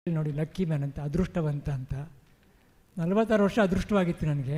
ನೋಡಿ lucky man ಅಂತ ಅದೃಷ್ಟವಂತ ಅಂತ ನಲವತ್ತಾರು ವರ್ಷ ಅದೃಷ್ಟವಾಗಿತ್ತು ನನಗೆ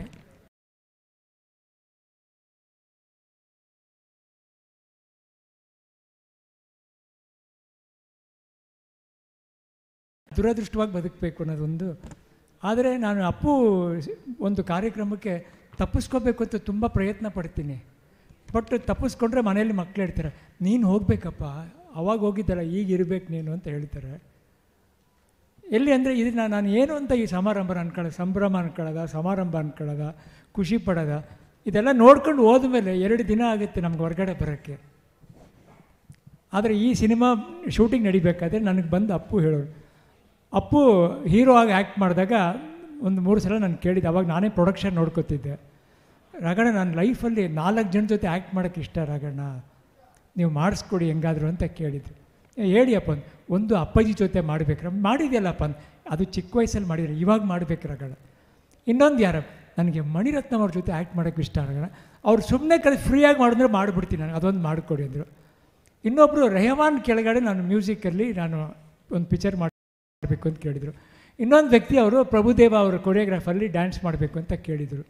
ದುರದೃಷ್ಟವಾಗಿ ಬದುಕಬೇಕು ಅನ್ನೋದೊಂದು ಆದರೆ ನಾನು ಅಪ್ಪು ಒಂದು ಕಾರ್ಯಕ್ರಮಕ್ಕೆ ತಪ್ಪಿಸ್ಕೋಬೇಕು ಅಂತ ತುಂಬ ಪ್ರಯತ್ನ ಪಡ್ತೀನಿ ಬಟ್ ತಪ್ಪಿಸ್ಕೊಂಡ್ರೆ ಮನೇಲಿ ಮಕ್ಳು ಹೇಳ್ತಾರೆ ನೀನು ಹೋಗಬೇಕಪ್ಪ ಅವಾಗ ಹೋಗಿದ್ದಲ್ಲ ಈಗ ಇರಬೇಕು ನೀನು ಅಂತ ಹೇಳ್ತಾರೆ ಎಲ್ಲಿ ಅಂದರೆ ಇದನ್ನ ನಾನು ಏನು ಅಂತ ಈ ಸಮಾರಂಭ ಅನ್ಕೊಳ್ಳೋದು ಸಂಭ್ರಮ ಅನ್ಕೊಳ್ಳೋದ ಸಮಾರಂಭ ಅನ್ಕೊಳ್ಳೋದ ಖುಷಿ ಪಡೋದ ಇದೆಲ್ಲ ನೋಡ್ಕೊಂಡು ಹೋದ್ಮೇಲೆ ಎರಡು ದಿನ ಆಗುತ್ತೆ ನಮ್ಗೆ ಹೊರಗಡೆ ಬರೋಕ್ಕೆ ಆದರೆ ಈ ಸಿನಿಮಾ ಶೂಟಿಂಗ್ ನಡಿಬೇಕಾದ್ರೆ ನನಗೆ ಬಂದು ಅಪ್ಪು ಹೇಳೋರು ಅಪ್ಪು ಹೀರೋ ಆಗಿ ಆ್ಯಕ್ಟ್ ಮಾಡಿದಾಗ ಒಂದು ಮೂರು ಸಲ ನಾನು ಕೇಳಿದ್ದೆ ಅವಾಗ ನಾನೇ ಪ್ರೊಡಕ್ಷನ್ ನೋಡ್ಕೋತಿದ್ದೆ ರಾಗಣ್ಣ ನನ್ನ ಲೈಫಲ್ಲಿ ನಾಲ್ಕು ಜನ ಜೊತೆ ಆ್ಯಕ್ಟ್ ಮಾಡೋಕ್ಕೆ ಇಷ್ಟ ರಾಗಣ್ಣ ನೀವು ಮಾಡಿಸ್ಕೊಡಿ ಹೆಂಗಾದ್ರು ಅಂತ ಕೇಳಿದ್ರು ಏ, ಹೇಳಿ ಅಪ್ಪ ಅಂದ್. ಒಂದು ಅಪ್ಪಾಜಿ ಜೊತೆ ಮಾಡಬೇಕ್ರ ಮಾಡಿದೆಯಲ್ಲಪ್ಪ ಅಂದ್. ಅದು ಚಿಕ್ಕ ವಯಸ್ಸಲ್ಲಿ ಮಾಡಿದ್ರೆ ಇವಾಗ ಮಾಡ್ಬೇಕು ರಾಗಣ್ಣ ಇನ್ನೊಂದು ಯಾರ ನನಗೆ ಮಣಿರತ್ನಂ ಅವ್ರ ಜೊತೆ ಆ್ಯಕ್ಟ್ ಮಾಡೋಕ್ಕೆ ಇಷ್ಟ ರಾಗಣ್ಣ ಅವ್ರು ಸುಮ್ಮನೆ ಕಡೆ ಫ್ರೀಯಾಗಿ ಮಾಡಿದ್ರೆ ಮಾಡಿಬಿಡ್ತೀನಿ ನಾನು ಅದೊಂದು ಮಾಡಿಕೊಡಿ ಅಂದರು ಇನ್ನೊಬ್ಬರು ರೆಹಮಾನ್ ಕೆಳಗಡೆ ನಾನು ಮ್ಯೂಸಿಕಲ್ಲಿ ನಾನು ಒಂದು ಪಿಕ್ಚರ್ ಮಾಡಬೇಕು ಅಂತ ಕೇಳಿದರು ಇನ್ನೊಂದು ವ್ಯಕ್ತಿ ಅವರು ಪ್ರಭುದೇವ ಅವರ ಕೊರಿಯೋಗ್ರಾಫಲ್ಲಿ ಡ್ಯಾನ್ಸ್ ಮಾಡಬೇಕು ಅಂತ ಕೇಳಿದರು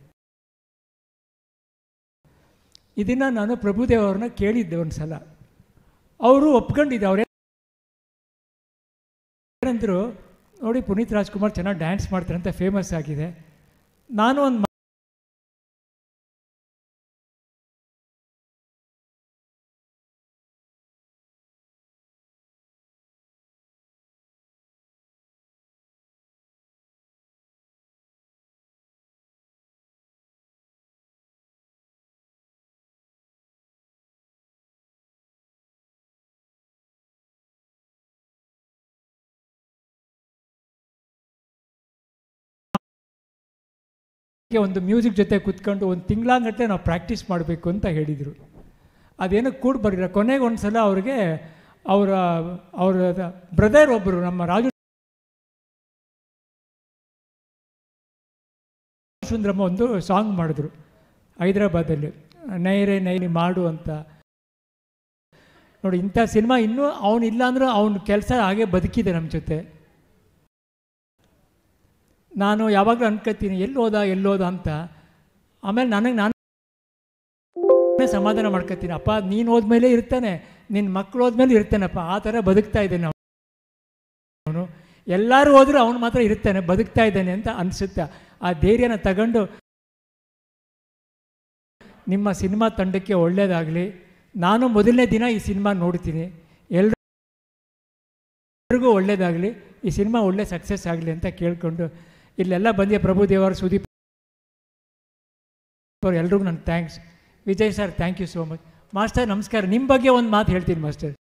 ಇದನ್ನು ನಾನು ಪ್ರಭುದೇವ ಅವ್ರನ್ನ ಕೇಳಿದ್ದೆ ಒಂದು ಸಲ ಅವರು ಒಪ್ಕೊಂಡಿದ್ದೆ ಅವ್ರು ಏನಂದರು ನೋಡಿ ಪುನೀತ್ ರಾಜ್ಕುಮಾರ್ ಚೆನ್ನಾಗಿ ಡ್ಯಾನ್ಸ್ ಮಾಡ್ತಾರೆ ಅಂತ ಫೇಮಸ್ ಆಗಿದೆ ನಾನು ಒಂದು ಒಂದು ಮ್ಯೂಸಿಕ್ ಜೊತೆ ಕೂತ್ಕೊಂಡು ಒಂದು ತಿಂಗಳಾಗಟ್ಟಲೆ ನಾವು ಪ್ರಾಕ್ಟೀಸ್ ಮಾಡಬೇಕು ಅಂತ ಹೇಳಿದರು ಅದೇನೋ ಕೂಡ ಬರಲಿಲ್ಲ ಕೊನೆಗೆ ಒಂದು ಸಲ ಅವ್ರಿಗೆ ಅವರ ಅವರ ಬ್ರದರ್ ಒಬ್ಬರು ನಮ್ಮ ರಾಜು ಸುಂದ್ರಮ್ಮ ಒಂದು ಸಾಂಗ್ ಮಾಡಿದ್ರು ಹೈದ್ರಾಬಾದಲ್ಲಿ ನೈರೆ ನೈನಿ ಮಾಡು ಅಂತ ನೋಡಿ ಇಂಥ ಸಿನಿಮಾ ಇನ್ನೂ ಅವನು ಇಲ್ಲ ಅಂದರೂ ಅವನ ಕೆಲಸ ಹಾಗೆ ಬದುಕಿದೆ ನಮ್ಮ ಜೊತೆ ನಾನು ಯಾವಾಗಲೂ ಅನ್ಕೋತೀನಿ ಎಲ್ಲೋದ ಎಲ್ಲೋದ ಅಂತ ಆಮೇಲೆ ನನಗೆ ನಾನು ಸಮಾಧಾನ ಮಾಡ್ಕೋತೀನಿ ಅಪ್ಪ ನೀನು ಹೋದ್ಮೇಲೆ ಇರ್ತಾನೆ ನಿನ್ನ ಮಕ್ಕಳು ಹೋದ್ಮೇಲೆ ಇರ್ತಾನಪ್ಪ ಆ ಥರ ಬದುಕ್ತಾ ಇದ್ದಾನೆ ಅವನು ಎಲ್ಲರೂ ಹೋದರೂ ಅವನು ಮಾತ್ರ ಇರ್ತಾನೆ ಬದುಕ್ತಾ ಇದ್ದಾನೆ ಅಂತ ಅನಿಸುತ್ತೆ ಆ ಧೈರ್ಯನ ತಗೊಂಡು ನಿಮ್ಮ ಸಿನಿಮಾ ತಂಡಕ್ಕೆ ಒಳ್ಳೆಯದಾಗಲಿ ನಾನು ಮೊದಲನೇ ದಿನ ಈ ಸಿನಿಮಾ ನೋಡ್ತೀನಿ ಎಲ್ರಿಗೂ ಒಳ್ಳೆಯದಾಗಲಿ ಈ ಸಿನಿಮಾ ಒಳ್ಳೆ ಸಕ್ಸಸ್ ಆಗಲಿ ಅಂತ ಕೇಳಿಕೊಂಡು ಇಲ್ಲೆಲ್ಲ ಬಂದಿದೆ ಪ್ರಭುದೇವರು ಸುದೀಪ್ ಅವ್ರು ಎಲ್ರಿಗೂ ನನ್ನ thanks Vijay sir thank you so much master ನಮಸ್ಕಾರ ನಿಮ್ಮ ಬಗ್ಗೆ ಒಂದು ಮಾತು ಹೇಳ್ತೀನಿ ಮಾಸ್ಟರ್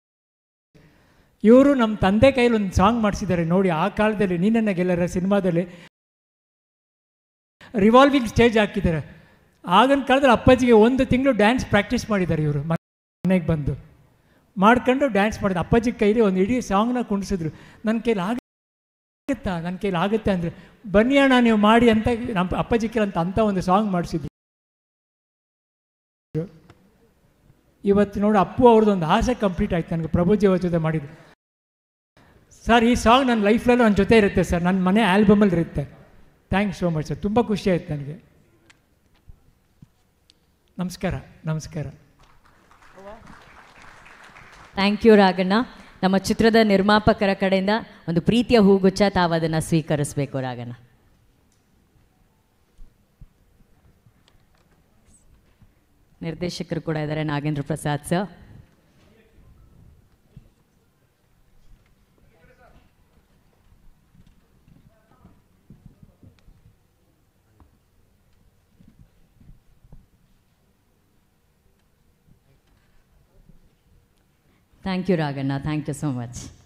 ಇವರು ನಮ್ಮ ತಂದೆ ಕೈಯಲ್ಲಿ ಒಂದು ಸಾಂಗ್ ಮಾಡಿಸಿದ್ದಾರೆ ನೋಡಿ ಆ ಕಾಲದಲ್ಲಿ ನೀನನ್ನ ಗೆಲ್ಲರ ಸಿನಿಮಾದಲ್ಲಿ ರಿವಾಲ್ವಿಂಗ್ ಸ್ಟೇಜ್ ಹಾಕಿದ್ದಾರೆ ಆಗಿನ ಕಾಲದಲ್ಲಿ ಅಪ್ಪಾಜಿಗೆ ಒಂದು ತಿಂಗಳು ಡ್ಯಾನ್ಸ್ ಪ್ರಾಕ್ಟೀಸ್ ಮಾಡಿದ್ದಾರೆ ಇವರು ಮನೆಗೆ ಬಂದು ಮಾಡ್ಕೊಂಡು ಡ್ಯಾನ್ಸ್ ಮಾಡಿದ ಅಪ್ಪಾಜಿ ಕೈಲಿ ಒಂದು ಇಡೀ ಸಾಂಗ್ನ ಕುಣಿಸಿದ್ರು ನನ್ನ ಕೈಲಿ ಆಗುತ್ತಾ ನನ್ನ ಕೈಲಿ ಆಗುತ್ತೆ ಅಂದರೆ ಬನ್ನಿ ಅಣ್ಣ ನೀವು ಮಾಡಿ ಅಂತ ನಮ್ಮ ಅಪ್ಪಾಜಿ ಕೈಲಿ ಅಂತ ಅಂಥ ಒಂದು ಸಾಂಗ್ ಮಾಡಿಸಿದ್ರು ಇವತ್ತು ನೋಡಿ ಅಪ್ಪು ಅವ್ರದ್ದೊಂದು ಆಸೆ ಕಂಪ್ಲೀಟ್ ಆಯ್ತು ನನಗೆ ಪ್ರಭುಜಿ ಅವ್ರ ಜೊತೆ ಮಾಡಿದ್ದು ಸರ್ ಈ ಸಾಂಗ್ ನನ್ನ ಲೈಫ್ಲಲ್ಲೂ ನನ್ನ ಜೊತೆ ಇರುತ್ತೆ ಸರ್ ನನ್ನ ಮನೆ ಆಲ್ಬಮಲ್ಲಿ ಇರುತ್ತೆ ಥ್ಯಾಂಕ್ಸ್ ಸೋ ಮಚ್ ಸರ್ ತುಂಬ ಖುಷಿ ಆಯ್ತು ನನಗೆ ನಮಸ್ಕಾರ ನಮಸ್ಕಾರ ಥ್ಯಾಂಕ್ ಯು ರಾಗಣ್ಣ ನಮ್ಮ ಚಿತ್ರದ ನಿರ್ಮಾಪಕರ ಕಡೆಯಿಂದ ಒಂದು ಪ್ರೀತಿಯ ಹೂಗುಚ್ಛ ತಾವು ಅದನ್ನು ಸ್ವೀಕರಿಸಬೇಕು ರಾಗಣ್ಣ ನಿರ್ದೇಶಕರು ಕೂಡ ಇದ್ದಾರೆ Nagendra Prasad sir thank you Raganna thank you so much